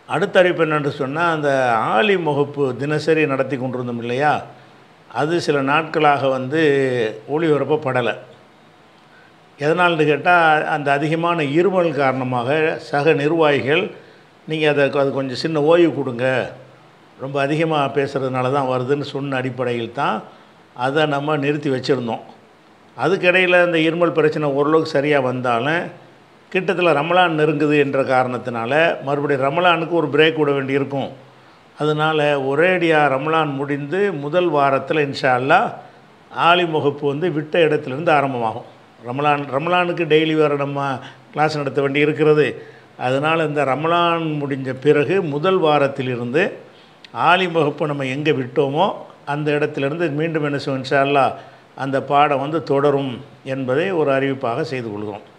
அடுத்த அறிவிப்பு என்னென்று சொன்னால் அந்த ஆலி முகப்பு தினசரி நடத்தி கொண்டிருந்தோம் இல்லையா அது சில நாட்களாக வந்து ஒளிபரப்பப்படலை எதனால்னு கேட்டால் அந்த அதிகமான இருமல் காரணமாக சக நிர்வாகிகள் நீங்கள் அதை அது கொஞ்சம் சின்ன ஓய்வு கொடுங்க ரொம்ப அதிகமாக பேசுகிறதுனால தான் வருதுன்னு சொன்ன அடிப்படையில் தான் அதை நம்ம நிறுத்தி வச்சுருந்தோம் அதுக்கிடையில் இந்த இருமல் பிரச்சனை ஓரளவுக்கு சரியாக வந்தாலும் கிட்டத்தில் ரமலான் நெருங்குது என்ற காரணத்தினால மறுபடியும் ரமலானுக்கு ஒரு பிரேக் விட வேண்டியிருக்கும் அதனால் ஒரேடியாக ரமலான் முடிந்து முதல் வாரத்தில் இன்ஷா அல்லாஹ் ஆலி முகப்பு வந்து விட்ட இடத்துலேருந்து ஆரம்பமாகும் ரமலான் ரமலானுக்கு டெய்லி வேறு நம்ம கிளாஸ் நடத்த வேண்டி இருக்கிறது அதனால் இந்த ரமலான் முடிஞ்ச பிறகு முதல் வாரத்திலிருந்து ஆலி முகப்பு நம்ம எங்கே விட்டோமோ அந்த இடத்துலேருந்து மீண்டும் என்ன செய்வோம் இன்ஷா அல்லாஹ் அந்த பாடம் வந்து தொடரும் என்பதை ஒரு அறிவிப்பாக செய்து கொள்கிறோம்